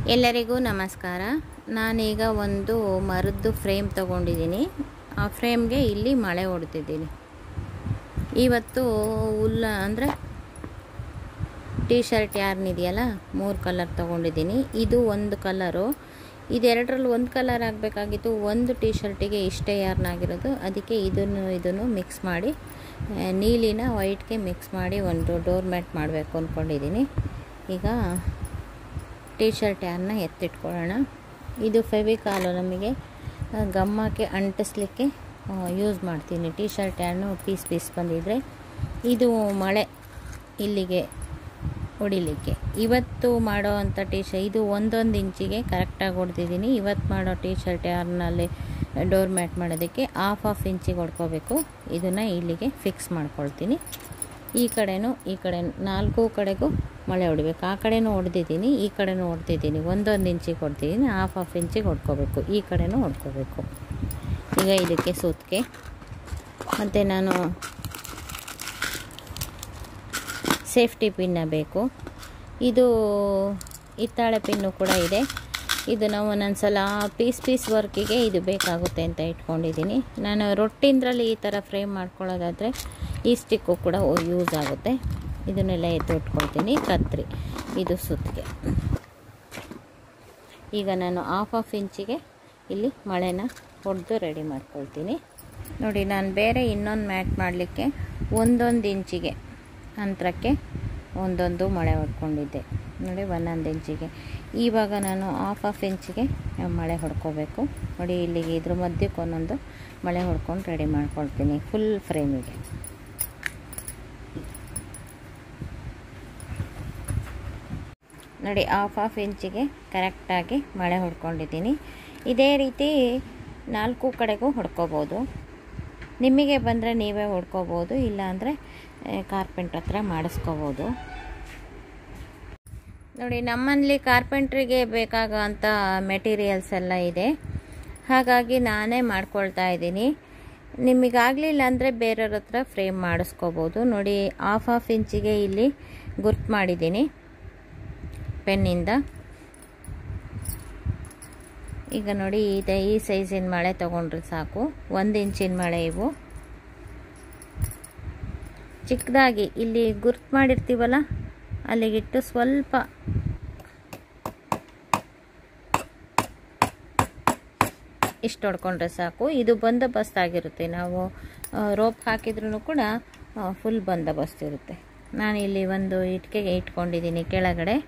ಎಲ್ಲರಿಗೂ ನಮಸ್ಕಾರ ನಾನೀಗ ಒಂದು ಮರದ್ದು ಫ್ರೇಮ್ ತಗೊಂಡಿದ್ದೀನಿ ಆ ಫ್ರೇಮ್ಗೆ ಇಲ್ಲಿ ಮಳೆ ಹೊಡ್ತಿದ್ದೀನಿ ಇವತ್ತು ಹುಲ್ಲ ಅಂದರೆ ಟೀ ಶರ್ಟ್ ಯಾರನ್ನಿದೆಯಲ್ಲ ಮೂರು ಕಲರ್ ತೊಗೊಂಡಿದ್ದೀನಿ ಇದು ಒಂದು ಕಲರು ಇದೆರಡರಲ್ಲಿ ಒಂದು ಕಲರ್ ಆಗಬೇಕಾಗಿತ್ತು ಒಂದು ಟೀ ಶರ್ಟಿಗೆ ಇಷ್ಟೇ ಯಾರನ್ನಾಗಿರೋದು ಅದಕ್ಕೆ ಇದನ್ನು ಇದನ್ನು ಮಿಕ್ಸ್ ಮಾಡಿ ಆ, ನೀಲಿನ ವೈಟ್ಗೆ ಮಿಕ್ಸ್ ಮಾಡಿ ಒಂದು ಡೋರ್ ಮ್ಯಾಟ್ ಮಾಡಬೇಕು ಅಂದ್ಕೊಂಡಿದ್ದೀನಿ ಈಗ ಟೀ ಶರ್ಟ್ ಯಾರನ್ನ ಎತ್ತಿಟ್ಕೊಳ್ಳೋಣ ಇದು ಫೆವಿಕಾಲು ನಮಗೆ ಆ, ಗಮ್ಮಕ್ಕೆ ಅಂಟಿಸ್ಲಿಕ್ಕೆ ಯೂಸ್ ಮಾಡ್ತೀನಿ T shirt yarn piece piece ಬಂದಿದ್ದರೆ ಇದು ಮಳೆ ಇಲ್ಲಿಗೆ ಹೊಡಿಲಿಕ್ಕೆ ಇವತ್ತು ಮಾಡೋ ಅಂಥ ಟೀ ಶರ್ಟ್ ಇದು ಒಂದೊಂದು ಇಂಚಿಗೆ ಕರೆಕ್ಟಾಗಿ ಹೊಡೆದಿದ್ದೀನಿ ಇವತ್ತು ಮಾಡೋ ಟೀ ಶರ್ಟ್ ಯಾರನ್ನಲ್ಲಿ ಡೋರ್ ಮ್ಯಾಟ್ ಮಾಡೋದಕ್ಕೆ ಹಾಫ್ ಹಾಫ್ ಇಂಚಿಗೆ ಹೊಡ್ಕೋಬೇಕು ಇದನ್ನು ಇಲ್ಲಿಗೆ ಫಿಕ್ಸ್ ಮಾಡ್ಕೊಳ್ತೀನಿ ಈ ಕಡೆನೂ ಈ ಕಡೆ ನಾಲ್ಕು ಕಡೆಗೂ ಮಳೆ ಹೊಡಿಬೇಕು ಆ ಕಡೆನೂ ಹೊಡೆದಿದ್ದೀನಿ ಈ ಕಡೆನೂ ಹೊಡ್ತಿದ್ದೀನಿ ಒಂದೊಂದು ಇಂಚಿಗೆ ಹೊಡ್ತಿದ್ದೀನಿ ಹಾಫ್ ಹಾಫ್ ಇಂಚಿಗೆ ಹೊಡ್ಕೋಬೇಕು ಈ ಕಡೆನೂ ಹೊಡ್ಕೋಬೇಕು ಈಗ ಇದಕ್ಕೆ ಸುತ್ತಿಗೆ ಮತ್ತು ನಾನು ಸೇಫ್ಟಿ ಪಿನ್ನ ಬೇಕು ಇದು ಹಿತ್ತಾಳೆ ಪಿನ್ನು ಕೂಡ ಇದೆ ಇದು ನಾವು ಒಂದೊಂದ್ಸಲ ಪೀಸ್ ಪೀಸ್ ವರ್ಕಿಗೆ ಇದು ಬೇಕಾಗುತ್ತೆ ಅಂತ ಇಟ್ಕೊಂಡಿದ್ದೀನಿ ನಾನು ರೊಟ್ಟಿಂದ್ರಲ್ಲಿ ಈ ಥರ ಫ್ರೇಮ್ ಮಾಡ್ಕೊಳ್ಳೋದಾದರೆ ಈ ಸ್ಟಿಕ್ಕು ಕೂಡ ಯೂಸ್ ಆಗುತ್ತೆ ಇದನ್ನೆಲ್ಲ ಎತ್ತಿಟ್ಕೊಳ್ತೀನಿ ಕತ್ರಿ ಇದು ಸುತ್ತಿಗೆ ಈಗ ನಾನು ಹಾಫ್ ಹಾಫ್ ಇಂಚಿಗೆ ಇಲ್ಲಿ ಮಳೆನ ಹೊಡೆದು ರೆಡಿ ಮಾಡ್ಕೊಳ್ತೀನಿ ನೋಡಿ ನಾನು ಬೇರೆ ಇನ್ನೊಂದು ಮ್ಯಾಟ್ ಮಾಡಲಿಕ್ಕೆ ಒಂದೊಂದು ಇಂಚಿಗೆ ಅಂತರಕ್ಕೆ ಒಂದೊಂದು ಮಳೆ ಹೊಡ್ಕೊಂಡಿದ್ದೆ ನೋಡಿ ಒಂದೊಂದು ಇಂಚಿಗೆ ಇವಾಗ ನಾನು ಹಾಫ್ ಹಾಫ್ ಇಂಚಿಗೆ ಮಳೆ ಹೊಡ್ಕೋಬೇಕು ನೋಡಿ ಇಲ್ಲಿಗೆ ಇದ್ರ ಮಧ್ಯಕ್ಕೆ ಒಂದೊಂದು ಮಳೆ ಹೊಡ್ಕೊಂಡು ರೆಡಿ ಮಾಡ್ಕೊಳ್ತೀನಿ ಫುಲ್ ಫ್ರೇಮಿಗೆ ನೋಡಿ ಹಾಫ್ ಹಾಫ್ ಇಂಚಿಗೆ ಕರೆಕ್ಟಾಗಿ ಮಳೆ ಹೊಡ್ಕೊಂಡಿದ್ದೀನಿ ಇದೇ ರೀತಿ ನಾಲ್ಕು ಕಡೆಗೂ ಹೊಡ್ಕೋಬೋದು ನಿಮಗೆ ಬಂದರೆ ನೀವೇ ಹೊಡ್ಕೋಬೋದು ಇಲ್ಲಾಂದರೆ ಕಾರ್ಪೆಂಟ್ ಹತ್ರ ಮಾಡಿಸ್ಕೋಬೋದು ನೋಡಿ ನಮ್ಮಲ್ಲಿ ಕಾರ್ಪೆಂಟ್ರಿಗೆ ಬೇಕಾಗೋಂಥ ಮೆಟೀರಿಯಲ್ಸ್ ಎಲ್ಲ ಇದೆ ಹಾಗಾಗಿ ನಾನೇ ಮಾಡ್ಕೊಳ್ತಾ ಇದ್ದೀನಿ ನಿಮಗಾಗಲಿಲ್ಲ ಅಂದರೆ ಬೇರೆಯವ್ರ ಹತ್ರ ಫ್ರೇಮ್ ಮಾಡಿಸ್ಕೋಬೋದು ನೋಡಿ ಹಾಫ್ ಹಾಫ್ ಇಂಚಿಗೆ ಇಲ್ಲಿ ಗುರ್ತು ಮಾಡಿದ್ದೀನಿ ಪೆನ್ನಿಂದ ಈಗ ನೋಡಿ ಇದೆ ಈ ಸೈಜಿನ ಮಳೆ ತೊಗೊಂಡ್ರೆ ಸಾಕು ಒಂದು ಇಂಚಿನ ಮಳೆ ಇವು ಚಿಕ್ಕದಾಗಿ ಇಲ್ಲಿ ಗುರ್ತು ಮಾಡಿರ್ತೀವಲ್ಲ ಅಲ್ಲಿಗಿಟ್ಟು ಸ್ವಲ್ಪ ಇಷ್ಟು ಹೊಡ್ಕೊಂಡ್ರೆ ಸಾಕು ಇದು ಬಂದೋಬಸ್ತ್ ಆಗಿರುತ್ತೆ ನಾವು ರೋಪ್ ಹಾಕಿದ್ರೂ ಕೂಡ ಫುಲ್ ಬಂದೋಬಸ್ತ್ ಇರುತ್ತೆ ನಾನು ಇಲ್ಲಿ ಒಂದು ಇಟ್ಕೆಗೆ ಇಟ್ಕೊಂಡಿದ್ದೀನಿ ಕೆಳಗಡೆ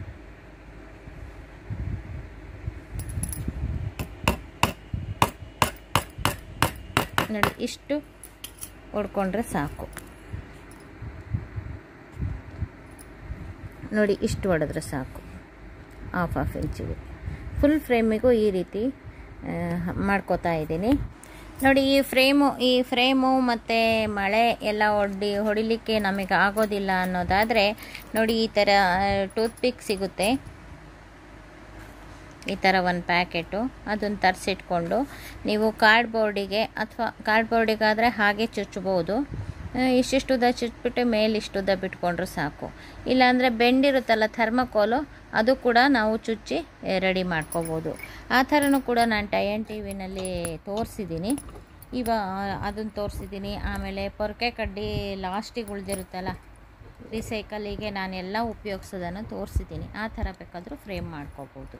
ನೋಡಿ ಇಷ್ಟು ಹೊಡ್ಕೊಂಡ್ರೆ ಸಾಕು ನೋಡಿ ಇಷ್ಟು ಹೊಡೆದ್ರೆ ಸಾಕು ಹಾಫ್ ಹಾಫ್ ಇಂಚಿಗೆ ಫುಲ್ ಫ್ರೇಮಿಗೂ ಈ ರೀತಿ ಮಾಡ್ಕೋತಾ ಇದ್ದೀನಿ ನೋಡಿ ಈ ಫ್ರೇಮು ಈ ಫ್ರೇಮು ಮತ್ತು ಮಳೆ ಎಲ್ಲ ಹೊಡಿ ಹೊಡಿಲಿಕ್ಕೆ ನಮಗೆ ಆಗೋದಿಲ್ಲ ಅನ್ನೋದಾದರೆ ನೋಡಿ ಈ ಥರ ಟೂತ್ ಪಿಕ್ ಸಿಗುತ್ತೆ ಈ ಥರ ಒಂದು ಪ್ಯಾಕೆಟು ಅದನ್ನು ತರಿಸಿಟ್ಕೊಂಡು ನೀವು ಕಾರ್ಡ್ಬೋರ್ಡಿಗೆ ಅಥವಾ ಕಾರ್ಡ್ಬೋರ್ಡಿಗಾದರೆ ಹಾಗೆ ಚುಚ್ಬೋದು ಇಷ್ಟಿಷ್ಟು ಉದ್ದ ಚುಚ್ಬಿಟ್ಟು ಮೇಲೆ ಇಷ್ಟು ಉದ್ದ ಬಿಟ್ಕೊಂಡ್ರೆ ಸಾಕು ಇಲ್ಲಾಂದರೆ ಬೆಂಡಿರುತ್ತಲ್ಲ ಥರ್ಮಕೋಲು ಅದು ಕೂಡ ನಾವು ಚುಚ್ಚಿ ರೆಡಿ ಮಾಡ್ಕೋಬೋದು ಆ ಥರನೂ ಕೂಡ ನಾನು ಟೈ ಆ್ಯಂಡ್ ಟಿ ವಿನಲ್ಲಿ ತೋರಿಸಿದ್ದೀನಿ ಇವಾಗ ಅದನ್ನು ತೋರಿಸಿದ್ದೀನಿ ಆಮೇಲೆ ಪೊರ್ಕೆ ಕಡ್ಡಿ ಲಾಸ್ಟಿಗೆ ಉಳಿದಿರುತ್ತಲ್ಲ ರಿಸೈಕಲಿಗೆ ನಾನೆಲ್ಲ ಉಪಯೋಗಿಸೋದನ್ನು ತೋರಿಸಿದ್ದೀನಿ ಆ ಥರ ಬೇಕಾದರೂ ಫ್ರೇಮ್ ಮಾಡ್ಕೋಬೋದು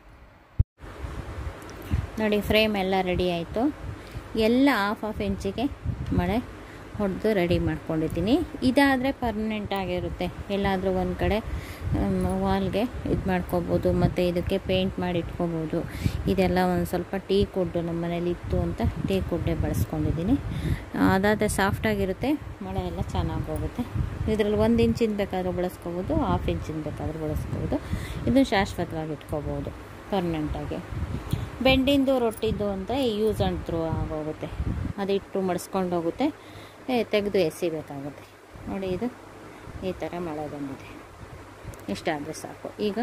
ನೋಡಿ ಫ್ರೇಮ್ ಎಲ್ಲ ರೆಡಿ ಆಯಿತು ಎಲ್ಲ ಹಾಫ್ ಹಾಫ್ ಇಂಚಿಗೆ ಮಳೆ ಹೊಡೆದು ರೆಡಿ ಮಾಡ್ಕೊಂಡಿದ್ದೀನಿ ಇದಾದರೆ ಪರ್ಮನೆಂಟ್ ಆಗಿರುತ್ತೆ ಎಲ್ಲಾದರೂ ಒಂದು ಕಡೆ ವಾಲ್ಗೆ ಇದು ಮಾಡ್ಕೋಬೋದು ಮತ್ತು ಇದಕ್ಕೆ ಪೇಂಟ್ ಮಾಡಿ ಇಟ್ಕೋಬೋದು ಇದೆಲ್ಲ ಒಂದು ಸ್ವಲ್ಪ ಟೀ ಕುಡ್ಡು ನಮ್ಮ ಮನೇಲಿ ಇತ್ತು ಅಂತ ಟೀ ಕುಡ್ಡೆ ಬಳಸ್ಕೊಂಡಿದ್ದೀನಿ ಅದಾದರೆ ಸಾಫ್ಟಾಗಿರುತ್ತೆ ಮಳೆ ಎಲ್ಲ ಚೆನ್ನಾಗಿ ಹೋಗುತ್ತೆ ಇದರಲ್ಲಿ ಒಂದು ಇಂಚಿನ ಬೇಕಾದರೂ ಬಳಸ್ಕೋಬೋದು ಹಾಫ್ ಇಂಚಿನ ಬೇಕಾದರೂ ಬಳಸ್ಕೋಬೋದು ಇದನ್ನು ಶಾಶ್ವತವಾಗಿ ಇಟ್ಕೋಬೋದು ಪರ್ಮನೆಂಟಾಗಿ ಬೆಂಡಿಂದು ರೊಟ್ಟಿದ್ದು ಅಂತ ಯೂಸ್ ಆ್ಯಂಡ್ ಥ್ರೂ ಆಗೋಗುತ್ತೆ ಅದಿಟ್ಟು ಮಡಿಸ್ಕೊಂಡು ಹೋಗುತ್ತೆ ತೆಗೆದು ಎಸಿಬೇಕಾಗುತ್ತೆ ನೋಡಿ ಇದು ಈ ಥರ ಮಳೆ ಬಂದಿದೆ ಇಷ್ಟಾದರೆ ಸಾಕು ಈಗ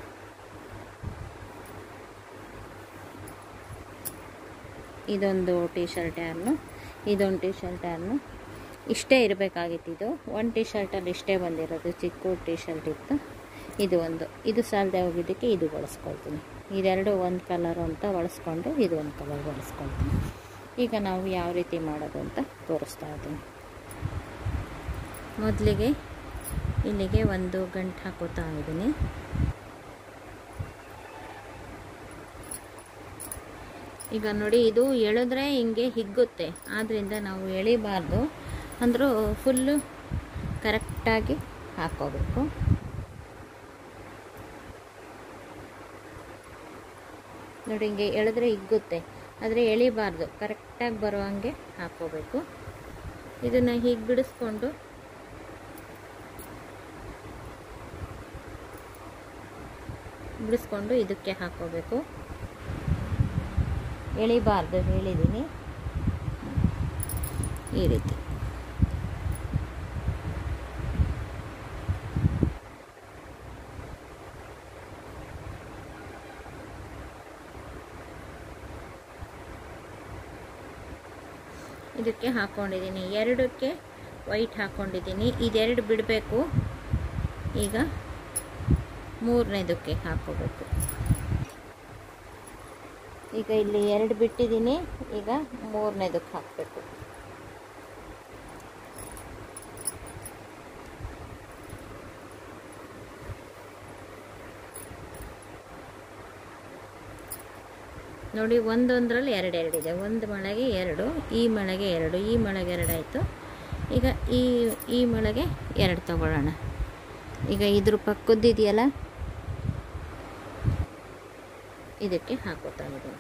ಇದೊಂದು ಟೀ ಶರ್ಟ್ ಯಾರನ್ನು ಇದೊಂದು ಟೀ ಶರ್ಟ್ ಯಾರನ್ನು ಇಷ್ಟೇ ಇರಬೇಕಾಗಿತ್ತು ಇದು ಒಂದು ಟೀ ಶರ್ಟಲ್ಲಿ ಇಷ್ಟೇ ಬಂದಿರೋದು ಚಿಕ್ಕ ಟೀ ಶರ್ಟ್ ಇತ್ತು ಇದು ಒಂದು ಇದು ಸಾಲದೆ ಹೋಗಿದ್ದಕ್ಕೆ ಇದು ಬಳಸ್ಕೊಳ್ತೀನಿ ಇದೆರಡು ಒಂದು ಕಲರು ಅಂತ ಬಳಸ್ಕೊಂಡು ಇದು ಒಂದು ಕಲರ್ ಬಳಸ್ಕೊಳ್ತೀನಿ ಈಗ ನಾವು ಯಾವ ರೀತಿ ಮಾಡೋದು ಅಂತ ತೋರಿಸ್ತಾ ಇದ್ದೀನಿ ಮೊದಲಿಗೆ ಇಲ್ಲಿಗೆ ಒಂದು ಗಂಟು ಹಾಕೋತಾ ಇದ್ದೀನಿ ಈಗ ನೋಡಿ ಇದು ಎಳೆದ್ರೆ ಹಿಂಗೆ ಹಿಗ್ಗುತ್ತೆ ಆದ್ದರಿಂದ ನಾವು ಎಳಿಬಾರ್ದು ಅಂದರೂ ಫುಲ್ಲು ಕರೆಕ್ಟಾಗಿ ಹಾಕ್ಕೋಬೇಕು ನೋಡಿ ಹಿಂಗೆ ಎಳೆದ್ರೆ ಹಿಗ್ಗುತ್ತೆ ಆದರೆ ಎಳಿಬಾರ್ದು ಕರೆಕ್ಟಾಗಿ ಬರೋ ಹಂಗೆ ಹಾಕ್ಕೋಬೇಕು ಇದನ್ನು ಹೀಗೆ ಬಿಡಿಸ್ಕೊಂಡು ಬಿಡಿಸ್ಕೊಂಡು ಇದಕ್ಕೆ ಹಾಕ್ಕೋಬೇಕು ಎಳಿಬಾರ್ದು ಹೇಳಿದ್ದೀನಿ ಈ ರೀತಿ ಇದಕ್ಕೆ ಹಾಕ್ಕೊಂಡಿದ್ದೀನಿ ಎರಡಕ್ಕೆ ವೈಟ್ ಹಾಕ್ಕೊಂಡಿದ್ದೀನಿ ಇದೆರಡು ಬಿಡಬೇಕು ಈಗ ಮೂರನೇದಕ್ಕೆ ಹಾಕ್ಕೋಬೇಕು ಈಗ ಇಲ್ಲಿ ಎರಡು ಬಿಟ್ಟಿದ್ದೀನಿ ಈಗ ಮೂರನೇದಕ್ಕೆ ಹಾಕಬೇಕು ನೋಡಿ ಒಂದೊಂದರಲ್ಲಿ ಎರಡೆರಡಿದೆ ಒಂದು ಮಳೆಗೆ ಎರಡು ಈ ಮಳೆಗೆ ಎರಡು ಈ ಮಳೆಗೆ ಎರಡಾಯಿತು ಈಗ ಈ ಈ ಮಳೆಗೆ ಎರಡು ತಗೊಳ್ಳೋಣ ಈಗ ಇದ್ರ ಪಕ್ಕದ್ದಿದೆಯಲ್ಲ ಇದಕ್ಕೆ ಹಾಕೋತಾ ಇದ್ದೀನಿ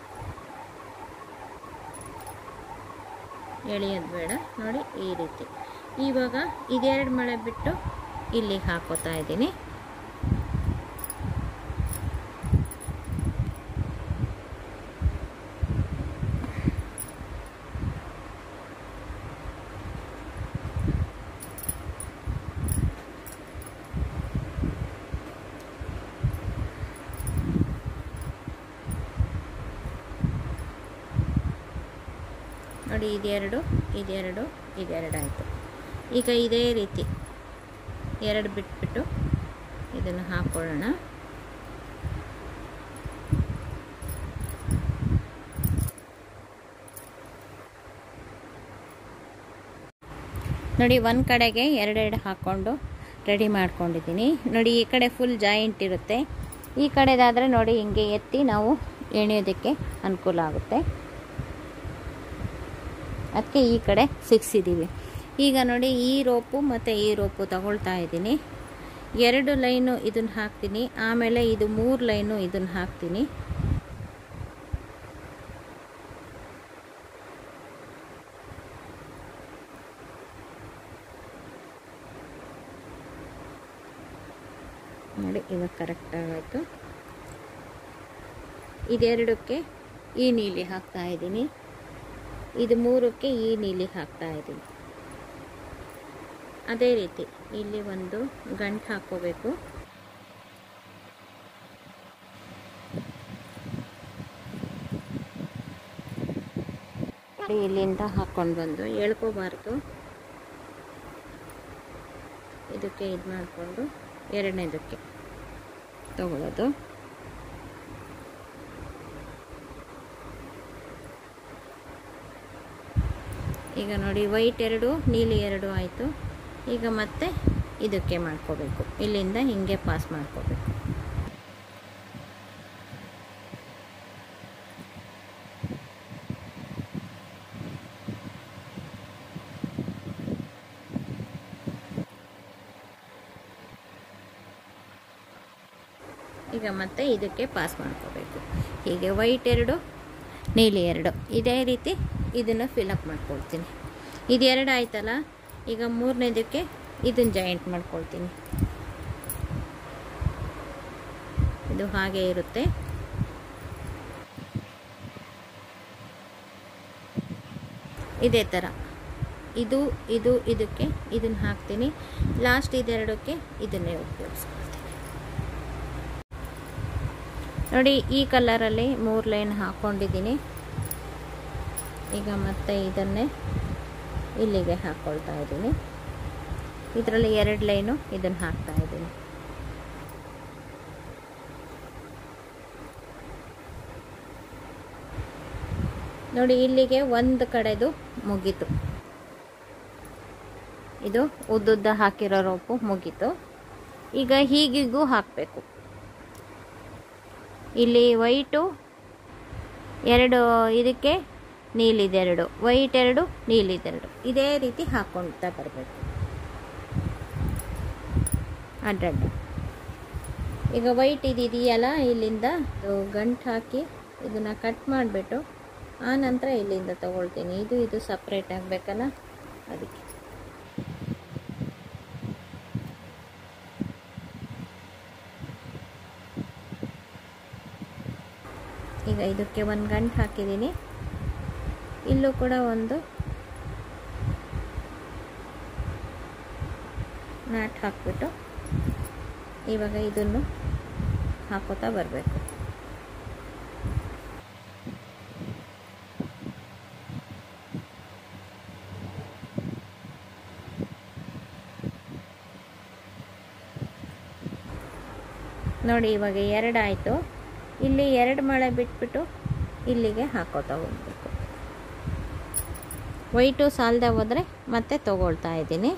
ಎಳೆಯೋದು ಬೇಡ ನೋಡಿ ಈ ರೀತಿ ಇವಾಗ ಇದೆರಡು ಮಳೆ ಬಿಟ್ಟು ಇಲ್ಲಿಗೆ ಹಾಕೋತಾ ಇದ್ದೀನಿ ನೋಡಿ ಇದೆರಡು ಇದೆರಡು ಇದೆರಡು ಆಯಿತು ಈಗ ಇದೇ ರೀತಿ ಎರಡು ಬಿಟ್ಬಿಟ್ಟು ಇದನ್ನು ಹಾಕ್ಕೊಳ್ಳೋಣ ನೋಡಿ ಒಂದು ಕಡೆಗೆ ಎರಡೆರಡು ಹಾಕ್ಕೊಂಡು ರೆಡಿ ಮಾಡ್ಕೊಂಡಿದ್ದೀನಿ ನೋಡಿ ಈ ಕಡೆ ಫುಲ್ ಜಾಯಿಂಟ್ ಇರುತ್ತೆ ಈ ಕಡೆದಾದರೆ ನೋಡಿ ಹಿಂಗೆ ಎತ್ತಿ ನಾವು ಎಳೆಯೋದಕ್ಕೆ ಅನುಕೂಲ ಆಗುತ್ತೆ ಅದಕ್ಕೆ ಈ ಕಡೆ ಸಿಕ್ಸಿದ್ದೀವಿ ಈಗ ನೋಡಿ ಈ ರೋಪು ಮತ್ತು ಈ ರೋಪು ತಗೊಳ್ತಾ ಇದ್ದೀನಿ ಎರಡು ಲೈನು ಇದನ್ನು ಹಾಕ್ತೀನಿ ಆಮೇಲೆ ಇದು ಮೂರು ಲೈನು ಇದನ್ನು ಹಾಕ್ತೀನಿ ನೋಡಿ ಇವಾಗ ಕರೆಕ್ಟಾಗಾಯಿತು ಇದೆರಡಕ್ಕೆ ಈ ನೀಲಿ ಹಾಕ್ತಾ ಇದ್ದೀನಿ ಇದು ಮೂರಕ್ಕೆ ಈ ನೀಲಿ ಹಾಕ್ತಾ ಇದ್ದೀನಿ ಅದೇ ರೀತಿ ಇಲ್ಲಿ ಒಂದು ಗಂಟು ಹಾಕ್ಕೋಬೇಕು ಇಲ್ಲಿಂದ ಹಾಕ್ಕೊಂಡು ಬಂದು ಎಳ್ಕೋಬಾರ್ದು ಇದಕ್ಕೆ ಇದು ಮಾಡಿಕೊಂಡು ಎರಡನೇದಕ್ಕೆ ತಗೊಳ್ಳೋದು ಈಗ ನೋಡಿ ವೈಟ್ ಎರಡು ನೀಲಿ ಎರಡು ಆಯಿತು ಈಗ ಮತ್ತೆ ಇದಕ್ಕೆ ಮಾಡ್ಕೋಬೇಕು ಇಲ್ಲಿಂದ ಹಿಂಗೆ ಪಾಸ್ ಮಾಡ್ಕೋಬೇಕು ಈಗ ಮತ್ತೆ ಇದಕ್ಕೆ ಪಾಸ್ ಮಾಡ್ಕೋಬೇಕು ಹೀಗೆ ವೈಟ್ ಎರಡು ನೀಲಿ ಎರಡು ಇದೇ ರೀತಿ ಇದನ್ನು ಫಿಲಪ್ ಮಾಡ್ಕೊಳ್ತೀನಿ ಇದು ಎರಡು ಆಯ್ತಲ್ಲ ಈಗ ಮೂರನೇದಕ್ಕೆ ಇದನ್ನು ಜಾಯಿಂಟ್ ಮಾಡ್ಕೊಳ್ತೀನಿ ಇದು ಹಾಗೆ ಇರುತ್ತೆ ಇದೇ ಥರ ಇದು ಇದು ಇದಕ್ಕೆ ಇದನ್ನು ಹಾಕ್ತೀನಿ ಲಾಸ್ಟ್ ಇದೆರಡಕ್ಕೆ ಇದನ್ನೇ ಉಪಯೋಗಿಸ್ಕೊಳ್ತೀನಿ ನೋಡಿ ಈ ಕಲರಲ್ಲಿ ಮೂರು ಲೈನ್ ಹಾಕ್ಕೊಂಡಿದ್ದೀನಿ ಈಗ ಮತ್ತೆ ಇದನ್ನೇ ಇಲ್ಲಿಗೆ ಹಾಕ್ಕೊಳ್ತಾ ಇದ್ದೀನಿ ಇದರಲ್ಲಿ ಎರಡು ಲೈನು ಇದನ್ನು ಹಾಕ್ತಾ ಇದ್ದೀನಿ ನೋಡಿ ಇಲ್ಲಿಗೆ ಒಂದು ಕಡೆದು ಮುಗೀತು ಇದು ಉದ್ದುದ್ದ ಹಾಕಿರೋ ರೋಪು ಮುಗೀತು ಈಗ ಹೀಗಿಗೂ ಹಾಕಬೇಕು ಇಲ್ಲಿ ವೈಟು ಎರಡು ಇದಕ್ಕೆ ನೀಲಿದೆರಡು ವೈಟ್ ಎರಡು ನೀಲಿದೆರಡು ಇದೇ ರೀತಿ ಹಾಕ್ಕೊಳ್ತಾ ಬರಬೇಕು ಅಡ್ಡಡ್ಡ ಈಗ ವೈಟ್ ಇದಿದೆಯಲ್ಲ ಇಲ್ಲಿಂದ ಇದು ಗಂಟು ಹಾಕಿ ಇದನ್ನು ಕಟ್ ಮಾಡಿಬಿಟ್ಟು ಆ ನಂತರ ಇಲ್ಲಿಂದ ತಗೊಳ್ತೀನಿ ಇದು ಇದು ಸಪ್ರೇಟ್ ಆಗಬೇಕಲ್ಲ ಅದಕ್ಕೆ ಈಗ ಇದಕ್ಕೆ ಒಂದು ಗಂಟು ಹಾಕಿದ್ದೀನಿ ಇಲ್ಲೂ ಕೂಡ ಒಂದು ನಾಟ್ ಹಾಕ್ಬಿಟ್ಟು ಇವಾಗ ಇದನ್ನು ಹಾಕೋತಾ ಬರಬೇಕು ನೋಡಿ ಇವಾಗ ಎರಡು ಆಯಿತು ಇಲ್ಲಿ ಎರಡು ಮಳೆ ಬಿಟ್ಬಿಟ್ಟು ಇಲ್ಲಿಗೆ ಹಾಕೋತಾ ಹೋಗ್ಬೇಕು ವೈಟು ಸಾಲದೆ ಹೋದರೆ ಮತ್ತೆ ತಗೊಳ್ತಾ ಇದ್ದೀನಿ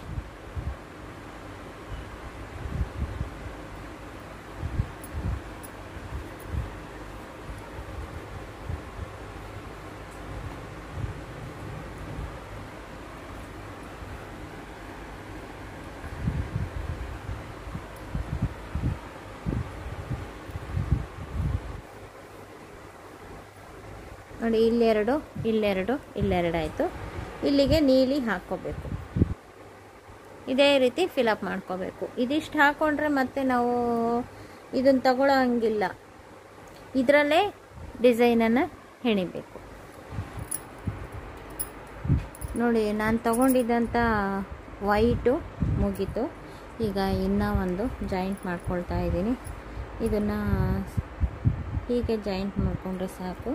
ನೋಡಿ ಇಲ್ಲೆರಡು ಇಲ್ಲೆರಡು ಇಲ್ಲೆರಡು ಆಯಿತು ಇಲ್ಲಿಗೆ ನೀಲಿ ಹಾಕ್ಕೋಬೇಕು ಇದೇ ರೀತಿ ಫಿಲಪ್ ಮಾಡ್ಕೋಬೇಕು ಇದಿಷ್ಟು ಹಾಕ್ಕೊಂಡ್ರೆ ಮತ್ತೆ ನಾವು ಇದನ್ನು ತಗೊಳ್ಳೋ ಹಂಗಿಲ್ಲ ಇದರಲ್ಲೇ ಡಿಸೈನನ್ನು ಹೆಣಿಬೇಕು ನೋಡಿ ನಾನು ತಗೊಂಡಿದ್ದಂಥ ವೈಟು ಮುಗೀತು ಈಗ ಇನ್ನೂ ಒಂದು ಜಾಯಿಂಟ್ ಮಾಡ್ಕೊಳ್ತಾ ಇದ್ದೀನಿ ಇದನ್ನು ಹೀಗೆ ಜಾಯಿಂಟ್ ಮಾಡಿಕೊಂಡ್ರೆ ಸಾಕು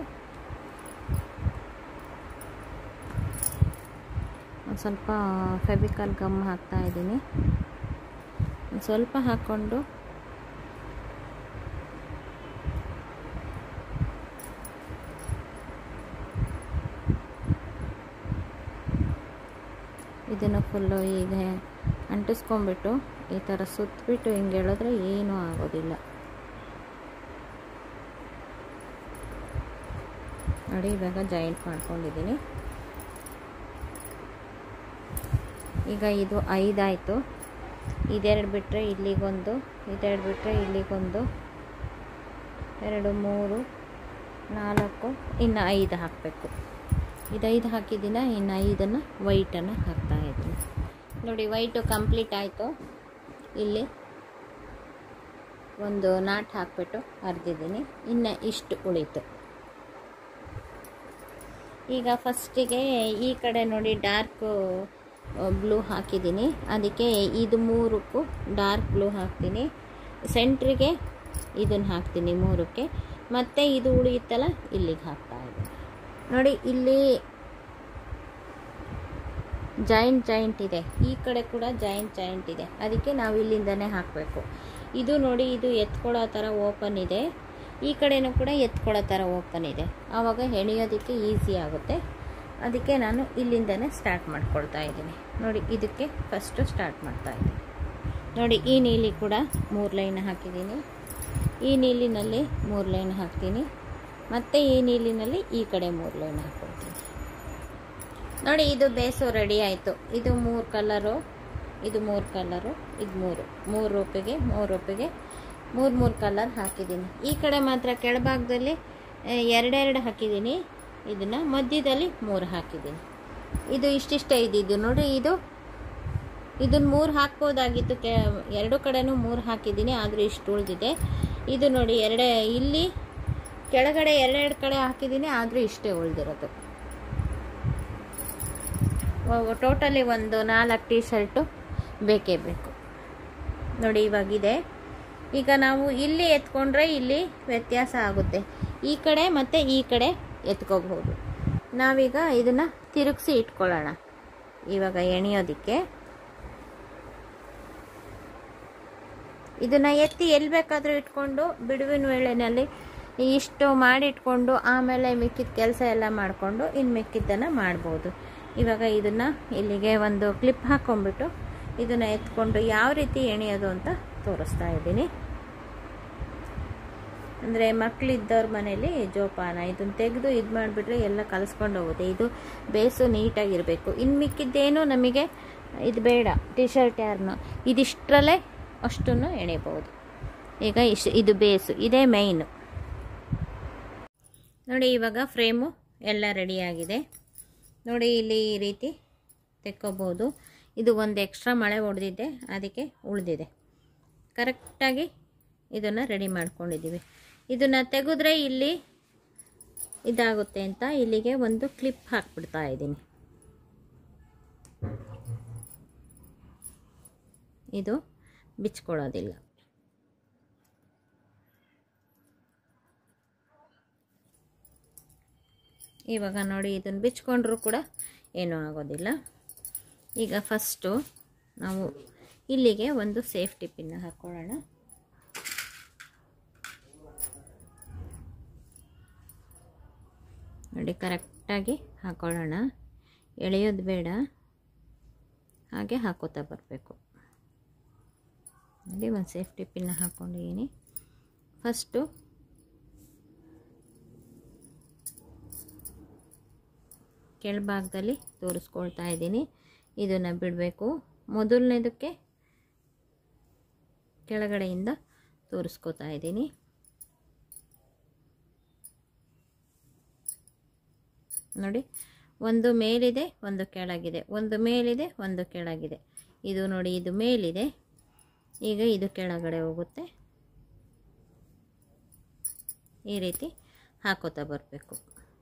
ಒಂದು ಸ್ವಲ್ಪ ಫೆಬಿಕಲ್ ಗಮ್ ಹಾಕ್ತಾ ಇದ್ದೀನಿ ಒಂದು ಸ್ವಲ್ಪ ಹಾಕ್ಕೊಂಡು ಇದನ್ನು ಫುಲ್ಲು ಈಗ ಅಂಟಿಸ್ಕೊಂಡ್ಬಿಟ್ಟು ಈ ಥರ ಸುತ್ತಬಿಟ್ಟು ಹಿಂಗೆ ಹೇಳಿದ್ರೆ ಏನೂ ಆಗೋದಿಲ್ಲ ನೋಡಿ ಇವಾಗ ಜಾಯಿಂಟ್ ಮಾಡ್ಕೊಂಡಿದ್ದೀನಿ ಈಗ ಇದು ಐದಾಯಿತು ಇದೆರಡು ಬಿಟ್ಟರೆ ಇಲ್ಲಿಗೊಂದು ಇದೆರಡು ಬಿಟ್ಟರೆ ಇಲ್ಲಿಗೊಂದು ಎರಡು ಮೂರು ನಾಲ್ಕು ಇನ್ನು ಐದು ಹಾಕಬೇಕು ಇದೈದು ಹಾಕಿದ್ದೀನಿ ಇನ್ನು ಐದನ್ನು ವೈಟನ್ನು ಹಾಕ್ತಾ ಇದ್ದೀನಿ ನೋಡಿ ವೈಟು ಕಂಪ್ಲೀಟ್ ಆಯಿತು ಇಲ್ಲಿ ಒಂದು ನಾಟ್ ಹಾಕ್ಬಿಟ್ಟು ಅರ್ದಿದ್ದೀನಿ ಇನ್ನು ಇಷ್ಟು ಉಳೀತು ಈಗ ಫಸ್ಟಿಗೆ ಈ ಕಡೆ ನೋಡಿ ಡಾರ್ಕು ಬ್ಲೂ ಹಾಕಿದ್ದೀನಿ ಅದಕ್ಕೆ ಇದು ಮೂರಕ್ಕೂ ಡಾರ್ಕ್ ಬ್ಲೂ ಹಾಕ್ತೀನಿ ಸೆಂಟ್ರಿಗೆ ಇದನ್ನು ಹಾಕ್ತೀನಿ ಮೂರಕ್ಕೆ ಮತ್ತು ಇದು ಉಳಿಯುತ್ತಲ್ಲ ಇಲ್ಲಿಗೆ ಹಾಕ್ತಾ ಇದ್ದೀನಿ ನೋಡಿ ಇಲ್ಲಿ ಜಾಯಿಂಟ್ ಜಾಯಿಂಟ್ ಇದೆ ಈ ಕಡೆ ಕೂಡ ಜಾಯಿಂಟ್ ಜಾಯಿಂಟ್ ಇದೆ ಅದಕ್ಕೆ ನಾವು ಇಲ್ಲಿಂದನೇ ಹಾಕಬೇಕು ಇದು ನೋಡಿ ಇದು ಎತ್ಕೊಳ್ಳೋ ಥರ ಓಪನ್ ಇದೆ ಈ ಕಡೆನೂ ಕೂಡ ಎತ್ಕೊಳ್ಳೋ ಥರ ಓಪನ್ ಇದೆ ಆವಾಗ ಹೆಣಿಯೋದಕ್ಕೆ ಈಸಿ ಆಗುತ್ತೆ ಅದಕ್ಕೆ ನಾನು ಇಲ್ಲಿಂದನೇ ಸ್ಟಾರ್ಟ್ ಮಾಡ್ಕೊಳ್ತಾ ಇದ್ದೀನಿ ನೋಡಿ ಇದಕ್ಕೆ ಫಸ್ಟು ಸ್ಟಾರ್ಟ್ ಮಾಡ್ತಾ ಇದ್ದೀನಿ ನೋಡಿ ಈ ನೀಲಿ ಕೂಡ ಮೂರು ಲೈನ್ ಹಾಕಿದ್ದೀನಿ ಈ ನೀಲಿನಲ್ಲಿ ಮೂರು ಲೈನ್ ಹಾಕ್ತೀನಿ ಮತ್ತು ಈ ನೀಲಿನಲ್ಲಿ ಈ ಕಡೆ ಮೂರು ಲೈನ್ ಹಾಕ್ಕೊಳ್ತೀನಿ ನೋಡಿ ಇದು ಬೇಸು ರೆಡಿ ಆಯಿತು ಇದು ಮೂರು ಕಲರು ಇದು ಮೂರು ಕಲರು ಇದು ಮೂರು ಮೂರು ರೂಪಾಯಿಗೆ ಮೂರು ರೂಪಾಯಿಗೆ ಮೂರು ಮೂರು ಕಲರ್ ಹಾಕಿದ್ದೀನಿ ಈ ಕಡೆ ಮಾತ್ರ ಕೆಳಭಾಗದಲ್ಲಿ ಎರಡೆರಡು ಹಾಕಿದ್ದೀನಿ ಇದನ್ನು ಮಧ್ಯದಲ್ಲಿ ಮೂರು ಹಾಕಿದ್ದೀನಿ ಇದು ಇಷ್ಟಿಷ್ಟೇ ಇದ್ದಿದ್ದು ನೋಡಿ ಇದು ಇದನ್ನು ಮೂರು ಹಾಕ್ಬೋದಾಗಿತ್ತು ಕೆ ಎರಡು ಕಡೆನೂ ಮೂರು ಹಾಕಿದ್ದೀನಿ ಆದರೂ ಇಷ್ಟು ಉಳಿದಿದೆ ಇದು ನೋಡಿ ಎರಡೇ ಇಲ್ಲಿ ಕೆಳಗಡೆ ಎರಡೆರಡು ಕಡೆ ಹಾಕಿದ್ದೀನಿ ಆದರೂ ಇಷ್ಟೇ ಉಳಿದಿರೋದು ಟೋಟಲಿ ಒಂದು ನಾಲ್ಕು ಟೀ ಶರ್ಟು ಬೇಕೇ ಬೇಕು ನೋಡಿ ಇವಾಗಿದೆ ಈಗ ನಾವು ಇಲ್ಲಿ ಎತ್ಕೊಂಡ್ರೆ ಇಲ್ಲಿ ವ್ಯತ್ಯಾಸ ಆಗುತ್ತೆ ಈ ಕಡೆ ಮತ್ತು ಈ ಕಡೆ ಎತ್ಕೋಬಹುದು ನಾವೀಗ ಇದನ್ನು ತಿರುಗಿಸಿ ಇಟ್ಕೊಳ್ಳೋಣ ಇವಾಗ ಎಣಿಯೋದಕ್ಕೆ ಇದನ್ನು ಎತ್ತಿ ಎಲ್ಲಿ ಬೇಕಾದರೂ ಇಟ್ಕೊಂಡು ಬಿಡುವಿನ ವೇಳೆಯಲ್ಲಿ ಇಷ್ಟು ಮಾಡಿಟ್ಕೊಂಡು ಆಮೇಲೆ ಮಿಕ್ಕಿದ ಕೆಲಸ ಎಲ್ಲ ಮಾಡಿಕೊಂಡು ಇನ್ನು ಮಿಕ್ಕಿದ್ದನ್ನು ಮಾಡ್ಬೋದು ಇವಾಗ ಇದನ್ನು ಇಲ್ಲಿಗೆ ಒಂದು ಕ್ಲಿಪ್ ಹಾಕ್ಕೊಂಬಿಟ್ಟು ಇದನ್ನು ಎತ್ಕೊಂಡು ಯಾವ ರೀತಿ ಎಣಿಯೋದು ಅಂತ ತೋರಿಸ್ತಾ ಇದ್ದೀನಿ ಅಂದರೆ ಮಕ್ಕಳಿದ್ದವ್ರ ಮನೇಲಿ ಜೋಪಾನ ಇದನ್ನು ತೆಗೆದು ಇದು ಮಾಡಿಬಿಟ್ರೆ ಎಲ್ಲ ಕಲಿಸ್ಕೊಂಡು ಹೋಗುತ್ತೆ ಇದು ಬೇಸು ನೀಟಾಗಿರಬೇಕು ಇನ್ನು ಮಿಕ್ಕಿದ್ದೇನು ನಮಗೆ ಇದು ಬೇಡ ಟಿ ಶರ್ಟ್ ಯಾರನ್ನು ಇದಿಷ್ಟರಲ್ಲೇ ಅಷ್ಟನ್ನು ಎಣಿಬೋದು ಈಗ ಇಷ್ಟು ಇದು ಬೇಸು ಇದೇ ಮೈನು ನೋಡಿ ಇವಾಗ ಫ್ರೇಮು ಎಲ್ಲ ರೆಡಿಯಾಗಿದೆ ನೋಡಿ ಇಲ್ಲಿ ಈ ರೀತಿ ತೆಕ್ಕೋಬೋದು ಇದು ಒಂದು ಎಕ್ಸ್ಟ್ರಾ ಮಳೆ ಹೊಡೆದಿದ್ದೆ ಅದಕ್ಕೆ ಉಳಿದಿದೆ ಕರೆಕ್ಟಾಗಿ ಇದನ್ನು ರೆಡಿ ಮಾಡ್ಕೊಂಡಿದ್ದೀವಿ ಇದನ್ನು ತೆಗೆದ್ರೆ ಇಲ್ಲಿ ಇದಾಗುತ್ತೆ ಅಂತ ಇಲ್ಲಿಗೆ ಒಂದು ಕ್ಲಿಪ್ ಹಾಕ್ಬಿಡ್ತಾ ಇದ್ದೀನಿ ಇದು ಬಿಚ್ಕೊಳ್ಳೋದಿಲ್ಲ ಇವಾಗ ನೋಡಿ ಇದನ್ನು ಬಿಚ್ಕೊಂಡ್ರೂ ಕೂಡ ಏನೂ ಆಗೋದಿಲ್ಲ ಈಗ ಫಸ್ಟು ನಾವು ಇಲ್ಲಿಗೆ ಒಂದು ಸೇಫ್ಟಿ ಪಿನ್ ಹಾಕ್ಕೊಳ್ಳೋಣ ನೋಡಿ ಕರೆಕ್ಟಾಗಿ ಹಾಕೊಳ್ಳೋಣ ಎಳೆಯೋದು ಬೇಡ ಹಾಗೆ ಹಾಕೋತಾ ಬರಬೇಕು ನೋಡಿ ಒಂದು ಸೇಫ್ಟಿ ಪಿನ್ ಹಾಕ್ಕೊಂಡಿದ್ದೀನಿ ಫಸ್ಟು ಕೆಳಭಾಗದಲ್ಲಿ ತೋರಿಸ್ಕೊಳ್ತಾ ಇದ್ದೀನಿ ಇದನ್ನು ಬಿಡಬೇಕು ಮೊದಲನೇದಕ್ಕೆ ಕೆಳಗಡೆಯಿಂದ ತೋರಿಸ್ಕೋತಾ ಇದ್ದೀನಿ ನೋಡಿ ಒಂದು ಮೇಲಿದೆ ಒಂದು ಕೆಳಗಿದೆ ಒಂದು ಮೇಲಿದೆ ಒಂದು ಕೆಳಗಿದೆ ಇದು ನೋಡಿ ಇದು ಮೇಲಿದೆ ಈಗ ಇದು ಕೆಳಗಡೆ ಹೋಗುತ್ತೆ ಈ ರೀತಿ ಹಾಕೋತಾ ಬರಬೇಕು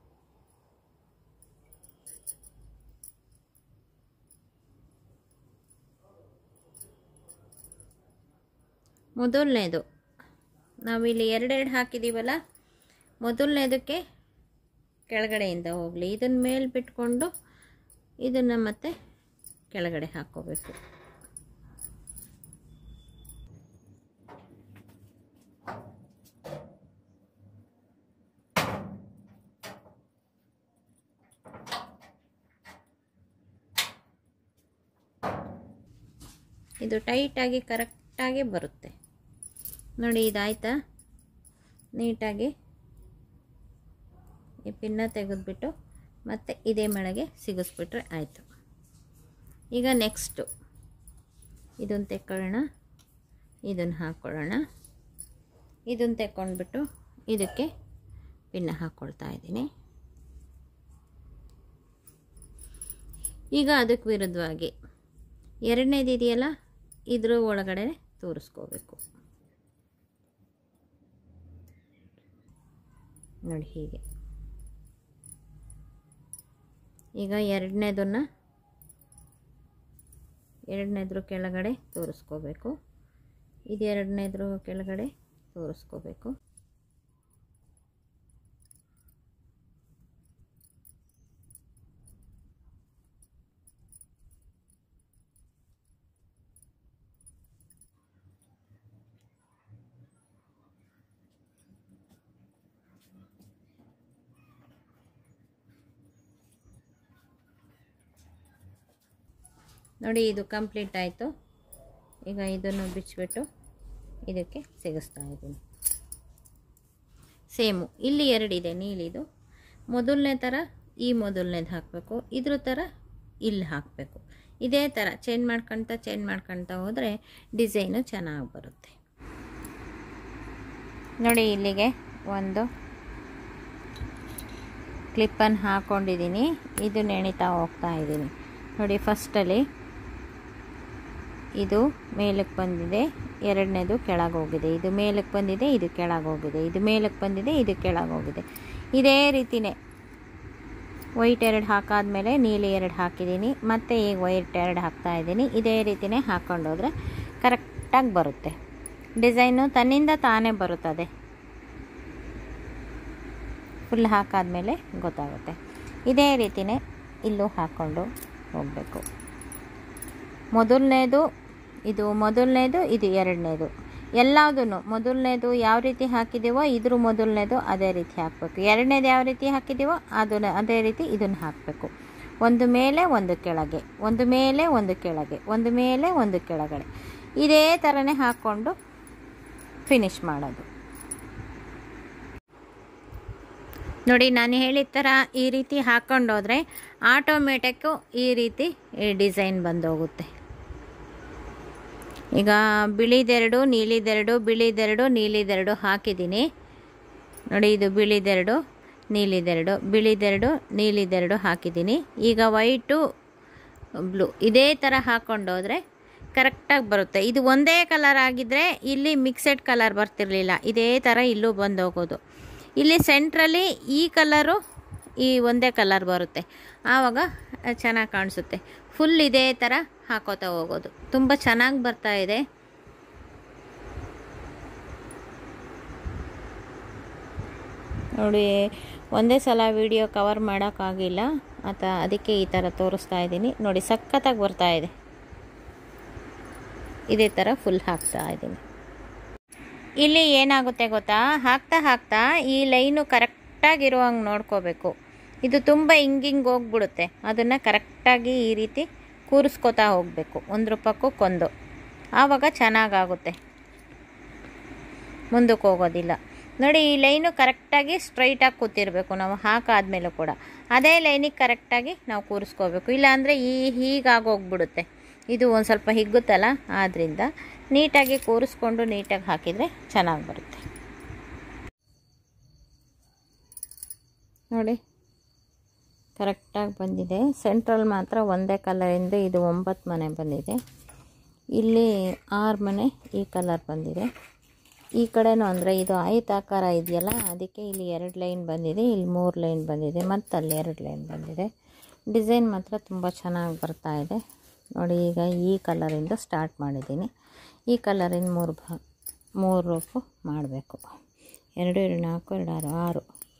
ಮೊದಲನೇದು ನಾವಿಲ್ಲಿ ಎರಡೆರಡು ಹಾಕಿದ್ದೀವಲ್ಲ ಮೊದಲನೇದಕ್ಕೆ ಕೆಳಗಡೆಯಿಂದ ಹೋಗಲಿ ಇದನ್ನ ಮೇಲೆ ಬಿಟ್ಕೊಂಡು ಇದನ್ನು ಮತ್ತೆ ಕೆಳಗಡೆ ಹಾಕ್ಕೋಬೇಕು ಇದು ಟೈಟಾಗಿ ಕರೆಕ್ಟಾಗಿ ಬರುತ್ತೆ ನೋಡಿ ಇದಾಯ್ತಾ ನೀಟಾಗಿ ಈ ಪಿನ್ನ ತೆಗೆದುಬಿಟ್ಟು ಮತ್ತೆ ಇದೇ ಮಳೆಗೆ ಸಿಗಿಸ್ಬಿಟ್ರೆ ಆಯಿತು ಈಗ ನೆಕ್ಸ್ಟು ಇದನ್ನು ತೆಕ್ಕೊಳ್ಳೋಣ ಇದನ್ನು ಹಾಕ್ಕೊಳ್ಳೋಣ ಇದನ್ನು ತೆಕ್ಕೊಂಡ್ಬಿಟ್ಟು ಇದಕ್ಕೆ ಪಿನ್ನ ಹಾಕ್ಕೊಳ್ತಾ ಇದ್ದೀನಿ ಈಗ ಅದಕ್ಕೆ ವಿರುದ್ಧವಾಗಿ ಎರಡನೇದು ಇದೆಯಲ್ಲ ಇದ್ರ ಒಳಗಡೆ ತೋರಿಸ್ಕೋಬೇಕು ನೋಡಿ ಹೀಗೆ ಈಗ ಎರಡನೇದನ್ನು ಎರಡನೇದ್ರ ಕೆಳಗಡೆ ತೋರಿಸ್ಕೋಬೇಕು ಇದು ಎರಡನೇದ್ರ ಕೆಳಗಡೆ ತೋರಿಸ್ಕೋಬೇಕು ನೋಡಿ ಇದು ಕಂಪ್ಲೀಟ್ ಆಯಿತು ಈಗ ಇದನ್ನು ಬಿಚ್ಚಿಬಿಟ್ಟು ಇದಕ್ಕೆ ಸಿಗಿಸ್ತಾ ಇದ್ದೀನಿ ಸೇಮು ಇಲ್ಲಿ ಎರಡಿದೆ ನೀಲಿದು ಮೊದಲನೇ ಥರ ಈ ಮೊದಲನೇದು ಹಾಕಬೇಕು ಇದ್ರ ಥರ ಇಲ್ಲಿ ಹಾಕಬೇಕು ಇದೇ ಥರ ಚೇಂಜ್ ಮಾಡ್ಕೊಳ್ತಾ ಚೇಂಜ್ ಮಾಡ್ಕೊಳ್ತಾ ಹೋದರೆ ಡಿಸೈನು ಚೆನ್ನಾಗಿ ಬರುತ್ತೆ ನೋಡಿ ಇಲ್ಲಿಗೆ ಒಂದು ಕ್ಲಿಪ್ಪನ್ನು ಹಾಕ್ಕೊಂಡಿದ್ದೀನಿ ಇದು ನೆಣಿತಾ ಹೋಗ್ತಾ ಇದ್ದೀನಿ ನೋಡಿ ಫಸ್ಟಲ್ಲಿ ಇದು ಮೇಲಕ್ಕೆ ಬಂದಿದೆ ಎರಡನೇದು ಕೆಳಗೆ ಹೋಗಿದೆ ಇದು ಮೇಲಕ್ಕೆ ಬಂದಿದೆ ಇದು ಕೆಳಗೆ ಹೋಗಿದೆ ಇದು ಮೇಲಕ್ಕೆ ಬಂದಿದೆ ಇದು ಕೆಳಗೆ ಹೋಗಿದೆ ಇದೇ ರೀತಿಯೇ ವೈಟ್ ಎರಡು ಹಾಕಾದ್ಮೇಲೆ ನೀಲಿ ಎರಡು ಹಾಕಿದ್ದೀನಿ ಮತ್ತು ಈಗ ವೈಟ್ ಎರಡು ಹಾಕ್ತಾ ಇದ್ದೀನಿ ಇದೇ ರೀತಿಯೇ ಹಾಕ್ಕೊಂಡೋದ್ರೆ ಕರೆಕ್ಟಾಗಿ ಬರುತ್ತೆ ಡಿಸೈನು ತನ್ನಿಂದ ತಾನೇ ಬರುತ್ತದೆ ಫುಲ್ ಹಾಕಾದ್ಮೇಲೆ ಗೊತ್ತಾಗುತ್ತೆ ಇದೇ ರೀತಿಯೇ ಇಲ್ಲೂ ಹಾಕ್ಕೊಂಡು ಹೋಗಬೇಕು ಮೊದಲನೇದು ಇದು ಮೊದಲನೇದು ಇದು ಎರಡನೇದು ಎಲ್ಲದೂ ಮೊದಲನೇದು ಯಾವ ರೀತಿ ಹಾಕಿದ್ದೀವೋ ಇದ್ರ ಮೊದಲನೇದು ಅದೇ ರೀತಿ ಹಾಕಬೇಕು ಎರಡನೇದು ಯಾವ ರೀತಿ ಹಾಕಿದ್ದೀವೋ ಅದನ್ನು ಅದೇ ರೀತಿ ಇದನ್ನು ಹಾಕಬೇಕು ಒಂದು ಮೇಲೆ ಒಂದು ಕೆಳಗೆ ಒಂದು ಮೇಲೆ ಒಂದು ಕೆಳಗೆ ಒಂದು ಮೇಲೆ ಒಂದು ಕೆಳಗಡೆ ಇದೇ ಥರನೇ ಹಾಕ್ಕೊಂಡು ಫಿನಿಶ್ ಮಾಡೋದು ನೋಡಿ ನಾನು ಹೇಳಿದ ಥರ ಈ ರೀತಿ ಹಾಕ್ಕೊಂಡೋದ್ರೆ ಆಟೋಮೆಟಿಕ್ಕು ಈ ರೀತಿ ಡಿಸೈನ್ ಬಂದೋಗುತ್ತೆ ಈಗ ಬಿಳಿದೆರಡು ನೀಲಿದೆರಡು ಬಿಳಿದೆರಡು ನೀಲಿದೆರಡು ಹಾಕಿದ್ದೀನಿ ನೋಡಿ ಇದು ಬಿಳಿದೆರಡು ನೀಲಿದೆರಡು ಬಿಳಿದೆರಡು ನೀಲಿದೆರಡು ಹಾಕಿದ್ದೀನಿ ಈಗ ವೈಟು ಬ್ಲೂ ಇದೇ ಥರ ಹಾಕ್ಕೊಂಡೋದ್ರೆ ಕರೆಕ್ಟಾಗಿ ಬರುತ್ತೆ ಇದು ಒಂದೇ ಕಲರ್ ಆಗಿದ್ದರೆ ಇಲ್ಲಿ ಮಿಕ್ಸೆಡ್ ಕಲರ್ ಬರ್ತಿರಲಿಲ್ಲ ಇದೇ ಥರ ಇಲ್ಲೂ ಬಂದೋಗೋದು ಇಲ್ಲಿ ಸೆಂಟ್ರಲ್ಲಿ ಈ ಕಲರು ಈ ಒಂದೇ ಕಲರ್ ಬರುತ್ತೆ ಆವಾಗ ಚೆನ್ನಾಗಿ ಕಾಣಿಸುತ್ತೆ ಫುಲ್ ಇದೇ ಥರ ಹಾಕೋತಾ ಹೋಗೋದು ತುಂಬ ಚೆನ್ನಾಗಿ ಬರ್ತಾ ಇದೆ ನೋಡಿ ಒಂದೇ ಸಲ ವಿಡಿಯೋ ಕವರ್ ಮಾಡೋಕ್ಕಾಗಿಲ್ಲ ಆತ ಅದಕ್ಕೆ ಈ ಥರ ತೋರಿಸ್ತಾ ಇದ್ದೀನಿ ನೋಡಿ ಸಖತ್ತಾಗಿ ಬರ್ತಾ ಇದೆ ಇದೇ ಥರ ಫುಲ್ ಹಾಕ್ತಾ ಇದ್ದೀನಿ ಇಲ್ಲಿ ಏನಾಗುತ್ತೆ ಗೊತ್ತಾ ಹಾಕ್ತಾ ಹಾಕ್ತಾ ಈ ಲೈನು ಕರೆಕ್ಟಾಗಿರುವಂಗೆ ನೋಡ್ಕೋಬೇಕು ಇದು ತುಂಬ ಹಿಂಗಿಂಗೆ ಹೋಗ್ಬಿಡುತ್ತೆ ಅದನ್ನು ಕರೆಕ್ಟಾಗಿ ಈ ರೀತಿ ಕೂರಿಸ್ಕೋತಾ ಹೋಗಬೇಕು ಒಂದು ರೂಪಕ್ಕೊಂದು ಆವಾಗ ಚೆನ್ನಾಗಾಗುತ್ತೆ ಮುಂದಕ್ಕೆ ಹೋಗೋದಿಲ್ಲ ನೋಡಿ ಈ ಲೈನು ಕರೆಕ್ಟಾಗಿ ಸ್ಟ್ರೈಟಾಗಿ ಕೂತಿರಬೇಕು ನಾವು ಹಾಕಾದ್ಮೇಲೂ ಕೂಡ ಅದೇ ಲೈನಿಗೆ ಕರೆಕ್ಟಾಗಿ ನಾವು ಕೂರಿಸ್ಕೋಬೇಕು ಇಲ್ಲಾಂದರೆ ಈ ಹೀಗಾಗೋಗ್ಬಿಡುತ್ತೆ ಇದು ಒಂದು ಸ್ವಲ್ಪ ಹಿಗ್ಗುತ್ತಲ್ಲ ಆದ್ದರಿಂದ ನೀಟಾಗಿ ಕೂರಿಸ್ಕೊಂಡು ನೀಟಾಗಿ ಹಾಕಿದರೆ ಚೆನ್ನಾಗಿ ಬರುತ್ತೆ ನೋಡಿ ಕರೆಕ್ಟಾಗಿ ಬಂದಿದೆ ಸೆಂಟ್ರಲ್ ಮಾತ್ರ ಒಂದೇ ಕಲರಿಂದ ಇದು ಒಂಬತ್ತು ಮನೆ ಬಂದಿದೆ ಇಲ್ಲಿ ಆರು ಮನೆ ಈ ಕಲರ್ ಬಂದಿದೆ ಈ ಕಡೆನೂ ಅಂದರೆ ಇದು ಆಯತಾಕಾರ ಇದೆಯಲ್ಲ ಅದಕ್ಕೆ ಇಲ್ಲಿ ಎರಡು ಲೈನ್ ಬಂದಿದೆ ಇಲ್ಲಿ ಮೂರು ಲೈನ್ ಬಂದಿದೆ ಮತ್ತು ಅಲ್ಲಿ ಎರಡು ಲೈನ್ ಬಂದಿದೆ ಡಿಸೈನ್ ಮಾತ್ರ ತುಂಬ ಚೆನ್ನಾಗಿ ಬರ್ತಾ ಇದೆ ನೋಡಿ ಈಗ ಈ ಕಲರಿಂದ ಸ್ಟಾರ್ಟ್ ಮಾಡಿದ್ದೀನಿ ಈ ಕಲರಿಂದ ಮೂರು ಭಾ ಮೂರು ರೂಪು ಮಾಡಬೇಕು ಎರಡು ಎರಡು ನಾಲ್ಕು ಎರಡು ಆರು ಆರು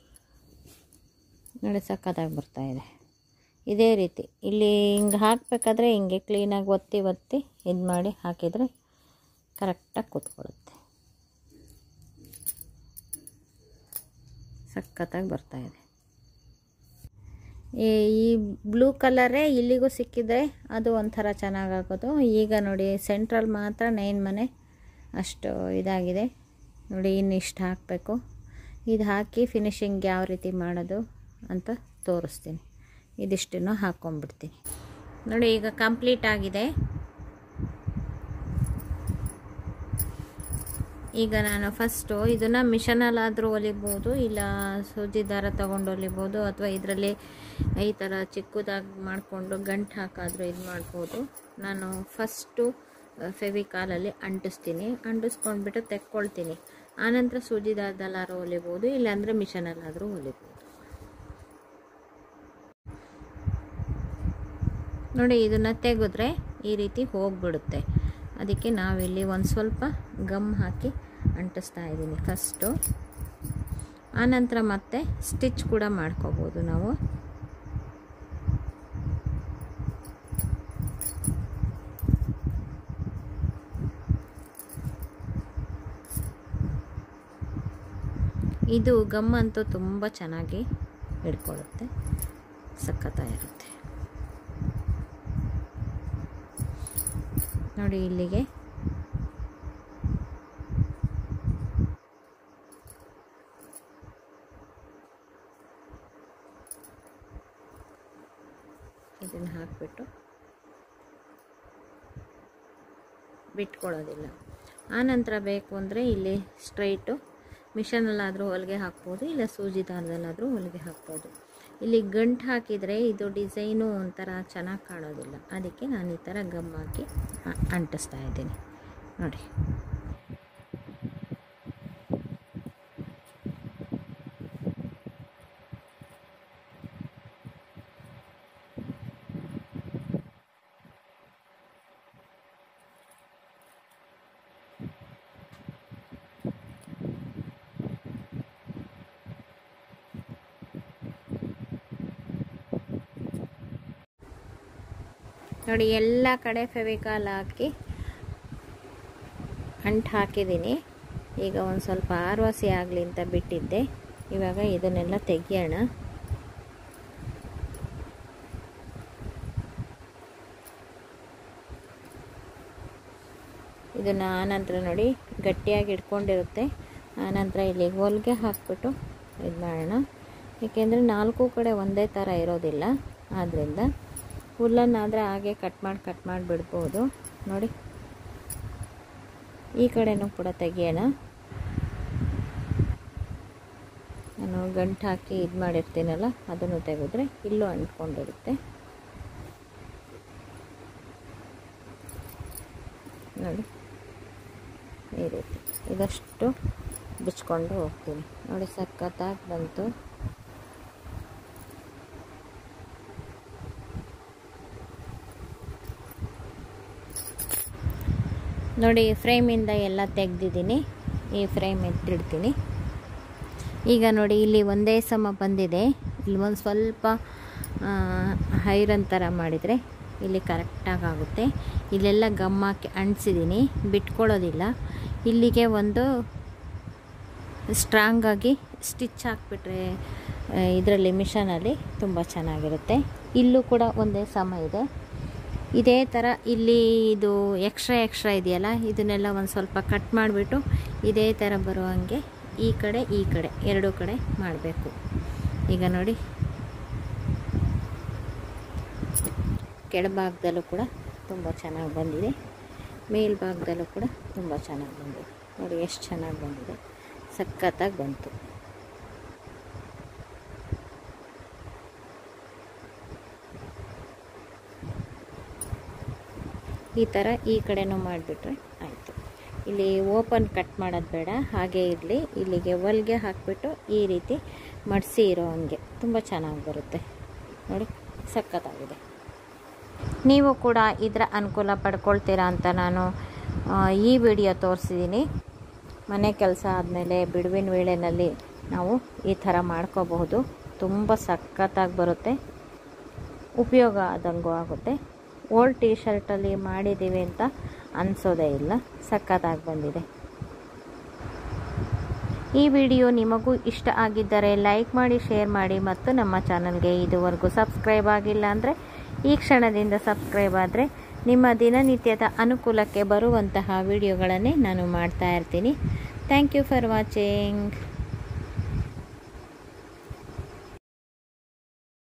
ನೋಡಿ ಸಕ್ಕತ್ತಾಗಿ ಬರ್ತಾಯಿದೆ ಇದೇ ರೀತಿ ಇಲ್ಲಿ ಹಿಂಗೆ ಹಾಕಬೇಕಾದ್ರೆ ಹಿಂಗೆ ಕ್ಲೀನಾಗಿ ಒತ್ತಿ ಒತ್ತಿ ಇದು ಮಾಡಿ ಹಾಕಿದರೆ ಕರೆಕ್ಟಾಗಿ ಕೂತ್ಕೊಳ್ಳುತ್ತೆ ಸಖತ್ತಾಗಿ ಬರ್ತಾಯಿದೆ ಈ ಬ್ಲೂ ಕಲರೇ ಇಲ್ಲಿಗೂ ಸಿಕ್ಕಿದ್ರೆ ಅದು ಒಂಥರ ಚೆನ್ನಾಗಾಗೋದು ಈಗ ನೋಡಿ ಸೆಂಟ್ರಲ್ ಮಾತ್ರ ನೈನ್ ಮನೆ ಅಷ್ಟು ಇದಾಗಿದೆ ನೋಡಿ ಇನ್ನಿಷ್ಟು ಹಾಕಬೇಕು ಇದು ಹಾಕಿ ಫಿನಿಶಿಂಗ್ ಯಾವ ರೀತಿ ಮಾಡೋದು ಅಂತ ತೋರಿಸ್ತೀನಿ ಇದಿಷ್ಟನ್ನು ಹಾಕ್ಕೊಂಬಿಡ್ತೀನಿ ನೋಡಿ ಈಗ ಕಂಪ್ಲೀಟ್ ಆಗಿದೆ ಈಗ ನಾನು ಫಸ್ಟು ಇದನ್ನು ಮಿಷನಲ್ಲಾದರೂ ಹೊಲಿಬೋದು ಇಲ್ಲ ಸೂಜಿ ದಾರ ತೊಗೊಂಡು ಹೊಲಿಬೋದು ಅಥವಾ ಇದರಲ್ಲಿ ಈ ಥರ ಚಿಕ್ಕದಾಗಿ ಮಾಡಿಕೊಂಡು ಗಂಟು ಹಾಕಾದರೂ ಇದು ಮಾಡ್ಬೋದು ನಾನು ಫಸ್ಟು ಫೆವಿಕಾಲಲ್ಲಿ ಅಂಟಿಸ್ತೀನಿ ಅಂಟಿಸ್ಕೊಂಡ್ಬಿಟ್ಟು ತೆಕ್ಕೊಳ್ತೀನಿ ಆನಂತರ ಸೂಜಿ ದಾರದಲ್ಲಾದ್ರೂ ಹೊಲಿಬೋದು ಇಲ್ಲಾಂದರೆ ಮಿಷನಲ್ಲಾದರೂ ಹೊಲಿಬೋದು ನೋಡಿ ಇದನ್ನು ತೆಗೆದ್ರೆ ಈ ರೀತಿ ಹೋಗಿಬಿಡುತ್ತೆ ಅದಕ್ಕೆ ನಾವಿಲ್ಲಿ ಒಂದು ಸ್ವಲ್ಪ ಗಮ್ ಹಾಕಿ ಅಂಟಿಸ್ತಾ ಇದ್ದೀನಿ ಫಸ್ಟು ಆನಂತರ ಮತ್ತೆ ಸ್ಟಿಚ್ ಕೂಡ ಮಾಡ್ಕೋಬೋದು ನಾವು ಇದು ಗಮ್ ಅಂತೂ ತುಂಬ ಚೆನ್ನಾಗಿ ಹಿಡ್ಕೊಳ್ಳುತ್ತೆ ಸಖತ್ತಾಗಿರುತ್ತೆ ನೋಡಿ ಇಲ್ಲಿಗೆ ಇದನ್ನು ಹಾಕಿಬಿಟ್ಟು ಬಿಟ್ಕೊಳ್ಳೋದಿಲ್ಲ ಆನಂತರ ಬೇಕು ಅಂದರೆ ಇಲ್ಲಿ ಸ್ಟ್ರೈಟು ಮಿಷನಲ್ಲಾದರೂ ಹೊಲಿಗೆ ಹಾಕ್ಬೋದು ಇಲ್ಲ ಸೂಜಿ ದಾರದಲ್ಲಾದರೂ ಹೊಲಿಗೆ ಹಾಕ್ಬೋದು ಇಲ್ಲಿ ಗಂಟು ಹಾಕಿದರೆ ಇದು ಡಿಸೈನು ಒಂಥರ ಚೆನ್ನಾಗಿ ಕಾಣೋದಿಲ್ಲ ಅದಕ್ಕೆ ನಾನು ಈ ಥರ ಗಮ್ ಹಾಕಿ ಅ- ಅಂಟಿಸ್ತಾ ಇದ್ದೀನಿ ನೋಡಿ ನೋಡಿ ಎಲ್ಲ ಕಡೆ ಫೆವಿಕಾಲ್ ಹಾಕಿ ಅಂಟು ಹಾಕಿದ್ದೀನಿ ಈಗ ಒಂದು ಸ್ವಲ್ಪ ಆರ್ವಾಸಿ ಆಗಲಿ ಅಂತ ಬಿಟ್ಟಿದ್ದೆ ಇವಾಗ ಇದನ್ನೆಲ್ಲ ತೆಗಿಯೋಣ ಇದನ್ನು ಆನಂತರ ನೋಡಿ ಗಟ್ಟಿಯಾಗಿ ಇಟ್ಕೊಂಡಿರುತ್ತೆ ಆನಂತರ ಇಲ್ಲಿ ಹೊಲಿಗೆ ಹಾಕ್ಬಿಟ್ಟು ಇದು ಮಾಡೋಣ ಏಕೆಂದರೆ ನಾಲ್ಕು ಕಡೆ ಒಂದೇ ಥರ ಇರೋದಿಲ್ಲ ಆದ್ದರಿಂದ ಹುಲ್ಲನ್ನಾದರೆ ಹಾಗೆ ಕಟ್ ಮಾಡಿ ಕಟ್ ಮಾಡಿ ಬಿಡ್ಬೋದು ನೋಡಿ ಈ ಕಡೆನೂ ಕೂಡ ತೆಗಿಯೋಣ ನಾನು ಗಂಟು ಹಾಕಿ ಇದು ಮಾಡಿರ್ತೀನಲ್ಲ ಅದನ್ನು ತೆಗೆದ್ರೆ ಇಲ್ಲೂ ಅಂಟ್ಕೊಂಡಿರುತ್ತೆ ನೋಡಿ ಈ ರೀತಿ ಇದಷ್ಟು ಬಿಚ್ಕೊಂಡು ಹೋಗ್ತೀನಿ ನೋಡಿ ಸಖತ್ತಾಗಿ ಬಂತು ನೋಡಿ ಫ್ರೇಮಿಂದ ಎಲ್ಲ ತೆಗೆದಿದ್ದೀನಿ ಈ ಫ್ರೇಮ್ ಎತ್ತಿಡ್ತೀನಿ ಈಗ ನೋಡಿ ಇಲ್ಲಿ ಒಂದೇ ಸಮ ಬಂದಿದೆ ಇಲ್ಲಿ ಒಂದು ಸ್ವಲ್ಪ ಹೈರನ್ ಥರ ಮಾಡಿದರೆ ಇಲ್ಲಿ ಕರೆಕ್ಟಾಗಿ ಆಗುತ್ತೆ ಇಲ್ಲೆಲ್ಲ ಗಮ್ ಹಾಕಿ ಅಂಟಿಸಿದ್ದೀನಿ ಬಿಟ್ಕೊಳ್ಳೋದಿಲ್ಲ ಇಲ್ಲಿಗೆ ಒಂದು ಸ್ಟ್ರಾಂಗಾಗಿ ಸ್ಟಿಚ್ ಹಾಕ್ಬಿಟ್ರೆ ಇದರಲ್ಲಿ ಮಿಷನಲ್ಲಿ ತುಂಬ ಚೆನ್ನಾಗಿರುತ್ತೆ ಇಲ್ಲೂ ಕೂಡ ಒಂದೇ ಸಮ ಇದೆ ಇದೇ ಥರ ಇಲ್ಲಿ ಇದು ಎಕ್ಸ್ಟ್ರಾ ಎಕ್ಸ್ಟ್ರಾ ಇದೆಯಲ್ಲ ಇದನ್ನೆಲ್ಲ ಒಂದು ಸ್ವಲ್ಪ ಕಟ್ ಮಾಡಿಬಿಟ್ಟು ಇದೇ ಥರ ಬರುವಂಗೆ ಈ ಕಡೆ ಈ ಕಡೆ ಎರಡೂ ಕಡೆ ಮಾಡಬೇಕು ಈಗ ನೋಡಿ ಕೆಳಭಾಗದಲ್ಲೂ ಕೂಡ ತುಂಬ ಚೆನ್ನಾಗಿ ಬಂದಿದೆ ಮೇಲ್ಭಾಗದಲ್ಲೂ ಕೂಡ ತುಂಬ ಚೆನ್ನಾಗಿ ಬಂದಿದೆ ನೋಡಿ ಎಷ್ಟು ಚೆನ್ನಾಗಿ ಬಂದಿದೆ ಸಖತ್ತಾಗಿ ಬಂತು ಈ ಥರ ಈ ಕಡೆನೂ ಮಾಡಿಬಿಟ್ರೆ ಆಯಿತು ಇಲ್ಲಿ ಓಪನ್ ಕಟ್ ಮಾಡೋದು ಬೇಡ ಹಾಗೆ ಇರಲಿ ಇಲ್ಲಿಗೆ ಹೊಲ್ಗೆ ಹಾಕಿಬಿಟ್ಟು ಈ ರೀತಿ ಮಡಿಸಿ ಇರೋ ಹಂಗೆ ತುಂಬ ಚೆನ್ನಾಗಿ ಬರುತ್ತೆ ನೋಡಿ ಸಖತ್ತಾಗಿದೆ ನೀವು ಕೂಡ ಇದರ ಅನುಕೂಲ ಪಡ್ಕೊಳ್ತೀರಾ ಅಂತ ನಾನು ಈ ವಿಡಿಯೋ ತೋರಿಸಿದ್ದೀನಿ ಮನೆ ಕೆಲಸ ಆದಮೇಲೆ ಬಿಡುವಿನ ವೇಳೆಯಲ್ಲಿ ನಾವು ಈ ಥರ ಮಾಡ್ಕೋಬಹುದು ತುಂಬ ಸಖತ್ತಾಗಿ ಬರುತ್ತೆ ಉಪಯೋಗ ಆದಂಗೂ ಆಗುತ್ತೆ ಓಲ್ಡ್ ಟೀ ಶರ್ಟಲ್ಲಿ ಮಾಡಿದ್ದೀವಿ ಅಂತ ಅನಿಸೋದೇ ಇಲ್ಲ ಸಖತ್ತಾಗಿ ಬಂದಿದೆ ಈ ವಿಡಿಯೋ ನಿಮಗೂ ಇಷ್ಟ ಆಗಿದ್ದರೆ ಲೈಕ್ ಮಾಡಿ ಶೇರ್ ಮಾಡಿ ಮತ್ತು ನಮ್ಮ ಚಾನಲ್ಗೆ ಇದುವರೆಗೂ ಸಬ್ಸ್ಕ್ರೈಬ್ ಆಗಿಲ್ಲ ಅಂದರೆ ಈ ಕ್ಷಣದಿಂದ ಸಬ್ಸ್ಕ್ರೈಬ್ ಆದರೆ ನಿಮ್ಮ ದಿನನಿತ್ಯದ ಅನುಕೂಲಕ್ಕೆ ಬರುವಂತಹ ವಿಡಿಯೋಗಳನ್ನೇ ನಾನು ಮಾಡ್ತಾ ಇರ್ತೀನಿ ಥ್ಯಾಂಕ್ ಯು ಫಾರ್ ವಾಚಿಂಗ್